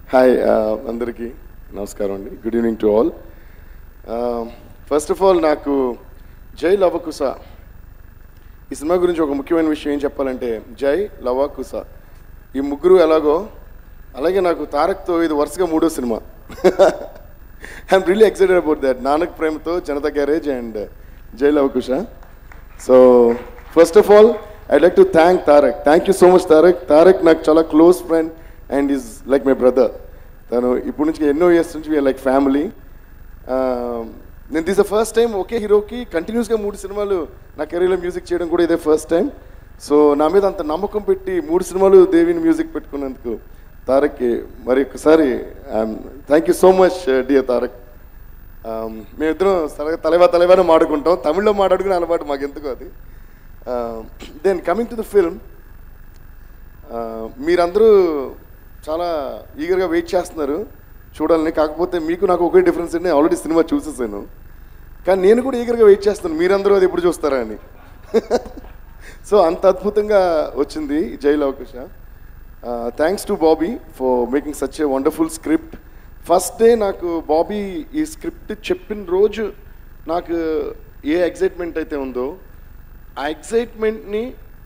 Hi అందరికీ నమస్కారం అండి good evening to all first of all నాకు జై లవకుశ ఈ సినిమా గురించి ఒక ముఖ్యమైన విషయం ఏం చెప్పాలంటే జై లవకుశ ఈ ముగ్గురు ఎలాగో అలాగే నాకు తారక్తో ఇది వరుసగా మూడో cinema I'm really excited about that Nannaku Prematho Janatha Garage and Jai Lavakusa so first of all I like to thank Tarak thank you so much Tarak Tarak నాకు చాలా close friend and is like my brother తను ఇప్పటి నుంచి ఎన్నో ఇయర్స్ నుంచి వీఆర్ లైక్ ఫ్యామిలీ నేను this the first time ఒకే హీరోకి కంటిన్యూస్గా మూడు సినిమాలు నా కెరీర్లో మ్యూజిక్ చేయడం కూడా ఇదే ఫస్ట్ టైం సో నా మీద అంత నమ్మకం పెట్టి మూడు సినిమాలు దేవిని మ్యూజిక్ పెట్టుకున్నందుకు తారక్కి మరి ఒకసారి thank you so much dear Tarak Um, మేమిద్దరం సరగా తలవా తలవానే మాడుకుంటాం తమిళ్లో మాట్లాడుకునే అలవాటు మాకు ఎందుకు అది then coming to the film మీరందరూ చాలా ఈగర్గా వెయిట్ చేస్తున్నారు చూడాలని కాకపోతే మీకు నాకు ఒకే డిఫరెన్స్ అండి ఆల్రెడీ సినిమా చూసేసాను కానీ నేను కూడా ఈగర్గా వెయిట్ చేస్తాను మీరందరూ అది ఎప్పుడు చూస్తారా అని సో అంత అద్భుతంగా వచ్చింది ఈ Jai Lavakusa thanks to Bobby for making such a wonderful script first day నాకు బాబీ ఈ స్క్రిప్ట్ చెప్పిన రోజు నాకు ఏ ఎగ్జైట్మెంట్ అయితే ఉందో ఆ ఎగ్జైట్మెంట్ని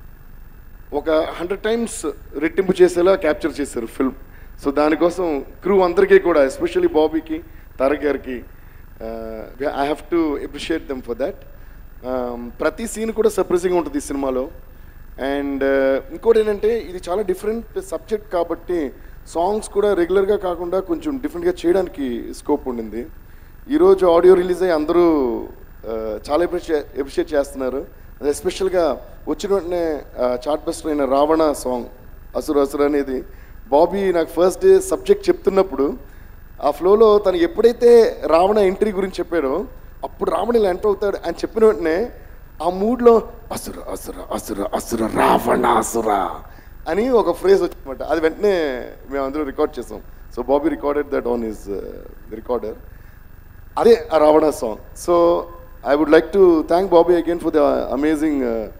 ఒక హండ్రెడ్ టైమ్స్ రెట్టింపు చేసేలా క్యాప్చర్ చేశారు ఫిల్మ్ సో దానికోసం క్రూ అందరికీ కూడా ఎస్పెషల్లీ బాబీకి తారక్ గారికి I have to appreciate them for that ప్రతి సీన్ కూడా సర్ప్రైజింగ్ ఉంటుంది ఈ సినిమాలో అండ్ ఇంకోటి ఏంటంటే ఇది చాలా డిఫరెంట్ సబ్జెక్ట్ కాబట్టి సాంగ్స్ కూడా రెగ్యులర్గా కాకుండా కొంచెం డిఫరెంట్గా చేయడానికి స్కోప్ ఉండింది ఈరోజు ఆడియో రిలీజ్ అయ్యి అందరూ ఆ, చాలా అప్రిషియేట్ అప్రిషియేట్ చేస్తున్నారు అది ఎస్పెషల్గా వచ్చిన వెంటనే చాట్ బస్టర్ అయిన రావణ సాంగ్ అసురు అసురు అనేది బాబీ నాకు ఫస్ట్ డే సబ్జెక్ట్ చెప్తున్నప్పుడు ఆ ఫ్లోలో తను ఎప్పుడైతే రావణ ఎంట్రీ గురించి చెప్పాడో అప్పుడు రావణ ఇలా ఎంటర్ అవుతాడు అని చెప్పిన వెంటనే ఆ మూడ్లో అసుర అసుర అసుర అసుర రావణ అసుర అని ఒక ఫ్రేజ్ వచ్చిందన్నమాట అది వెంటనే మేము అందరూ రికార్డ్ చేసాం so Bobby recorded that on his recorder అదే ఆ Ravana song so I would like to thank Bobby again for the amazing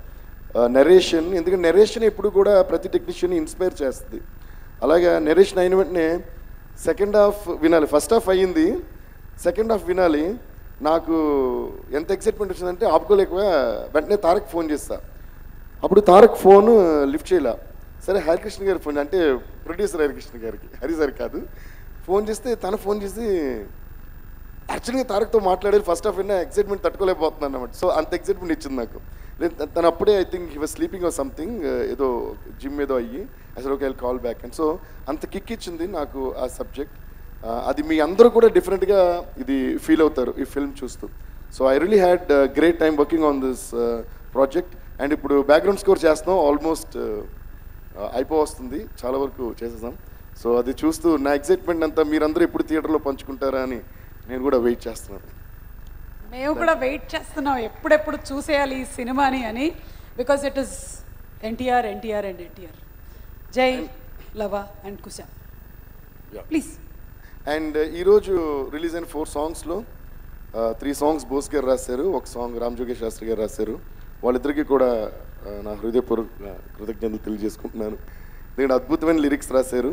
narration ఎందుకంటే నెరేషన్ ఎప్పుడు కూడా ప్రతి టెక్నీషియన్ ఇన్స్పైర్ చేస్తుంది అలాగే నెరేషన్ అయిన వెంటనే సెకండ్ హాఫ్ వినాలి ఫస్ట్ హాఫ్ అయ్యింది సెకండ్ హాఫ్ వినాలి నాకు ఎంత ఎక్సైట్మెంట్ వచ్చిందంటే ఆపుకోలేకపోయా వెంటనే తారక్ ఫోన్ చేస్తా అప్పుడు తారక్ ఫోన్ లిఫ్ట్ చేయలే సరే హరికృష్ణ గారి ఫోన్ అంటే ప్రొడ్యూసర్ హరికృష్ణ గారికి హరి సార్ కాదు ఫోన్ చేస్తే తన ఫోన్ చేసి యాక్చువల్గా తారక్తో మాట్లాడేది ఫస్ట్ ఆఫ్ అయినా ఎక్సైట్మెంట్ తట్టుకోలేకపోతున్నాను అనమాట సో అంత ఎక్సైట్మెంట్ ఇచ్చింది నాకు లేదు త- తను అప్పుడే I think he was sleeping or something ఏదో జిమ్ ఏదో అయ్యి అసలు ఒక కాల్ బ్యాక్ అండ్ సో అంత కిక్ ఇచ్చింది నాకు ఆ సబ్జెక్ట్ అది మీ అందరూ కూడా డిఫరెంట్గా ఇది ఫీల్ అవుతారు ఈ ఫిల్మ్ చూస్తూ so I really had great time working on this project and ఇప్పుడు బ్యాక్గ్రౌండ్ స్కోర్ చేస్తున్నాం ఆల్మోస్ట్ అయిపో వస్తుంది చాలా వరకు చేసేసాం సో అది చూస్తూ నా ఎక్సైట్మెంట్ అంతా మీరందరూ ఎప్పుడు థియేటర్లో పంచుకుంటారా అని నేను కూడా వెయిట్ చేస్తున్నాను మేము కూడా వెయిట్ చేస్తున్నాం ఎప్పుడెప్పుడు చూసేయాలి ఈ సినిమాని అని because it is NTR NTR and NTR Jai Lava and Kusa Yeah. Please and ఈరోజు రిలీజ్ అయిన ఫోర్ సాంగ్స్లో త్రీ సాంగ్స్ బోస్ గారు రాశారు ఒక సాంగ్ రామ్ జోగేష్ శాస్త్రి గారు రాశారు వాళ్ళిద్దరికీ కూడా ఆ, నా హృదయపూర్వక కృతజ్ఞతలు తెలియజేసుకుంటున్నాను ఎందుకంటే అద్భుతమైన లిరిక్స్ రాశారు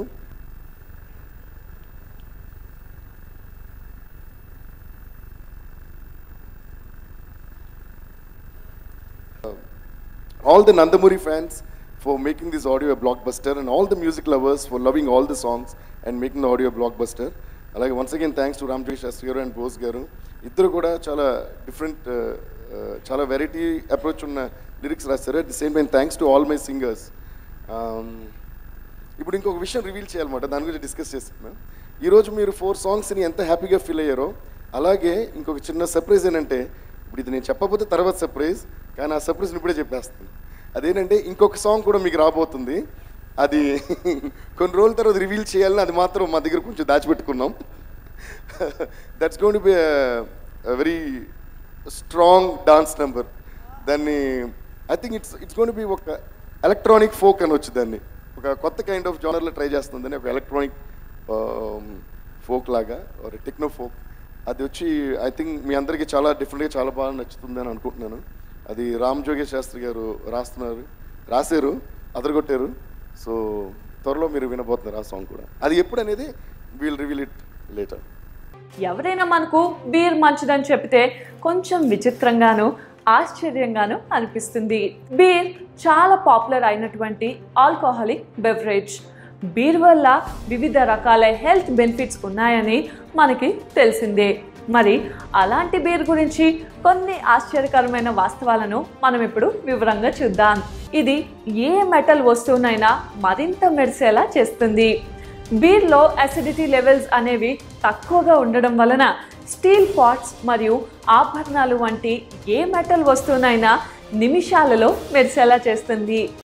all the Nandamuri fans for making this audio a blockbuster and all the music lovers for loving all the songs and making the audio a blockbuster. అలాగే once again thanks to Ram Josh Sastry గారు and Bose గారు ఇద్దరు కూడా చాలా different చాలా variety approach ఉన్న lyrics రాశారు at the same time thanks to all my singers ఇప్పుడు ఇంకొక విషయం రివీల్ చేయాలన్నమాట దాని గురించి డిస్కస్ చేస్తున్నాం ఈరోజు మీరు ఫోర్ సాంగ్స్ని ఎంత హ్యాపీగా ఫీల్ అయ్యారో అలాగే ఇంకొక చిన్న సర్ప్రైజ్ ఏంటంటే ఇప్పుడు ఇది నేను చెప్పకపోతే తర్వాత సర్ప్రైజ్ కానీ ఆ సర్ప్రైజ్ ఇప్పుడే చెప్పేస్తాను అదేంటంటే ఇంకొక సాంగ్ కూడా మీకు రాబోతుంది అది కొన్ని రోజుల తర్వాత రివీల్ చేయాలని అది మాత్రం మా దగ్గర కొంచెం దాచిపెట్టుకున్నాం that's gonna be very strong dance number దాన్ని I think it's it's gonna be ఒక ఎలక్ట్రానిక్ ఫోక్ అని వచ్చి దాన్ని ఒక కొత్త కైండ్ ఆఫ్ జానర్లో ట్రై చేస్తుందని ఒక ఎలక్ట్రానిక్ ఫోక్ లాగా ఒక టెక్నో ఫోక్ అది వచ్చి ఐ థింక్ మీ అందరికీ చాలా డిఫరెంట్గా చాలా బాగా నచ్చుతుందని అనుకుంటున్నాను అది రామ్ జోగేష్ శాస్త్రి గారు రాస్తున్నారు రాశారు అదరగొట్టారు సో త్వరలో మీరు వినబోతున్నారు ఆ సాంగ్ కూడా అది ఎప్పుడు అనేది వీల్ రివీల్ ఇట్ లేటర్ ఎవరైనా మనకు బీర్ మంచిదని చెప్తే కొంచెం విచిత్రంగాను ఆశ్చర్యంగాను అనిపిస్తుంది బీర్ చాలా పాపులర్ అయినటువంటి ఆల్కహాలిక్ బెవరేజ్ బీర్ వల్ల వివిధ రకాల హెల్త్ బెనిఫిట్స్ ఉన్నాయని మనకి తెలిసిందే మరి అలాంటి బీర్ గురించి కొన్ని ఆశ్చర్యకరమైన వాస్తవాలను మనం ఇప్పుడు వివరంగా చూద్దాం ఇది ఏ మెటల్ వస్తువునైనా మరింత మెరిసేలా చేస్తుంది బీర్లో అసిడిటీ లెవెల్స్ అనేవి తక్కువగా ఉండడం వలన స్టీల్ పాట్స్ మరియు ఆభరణాలు వంటి ఏ మెటల్ వస్తువునైనా నిమిషాలలో మెరిసేలా చేస్తుంది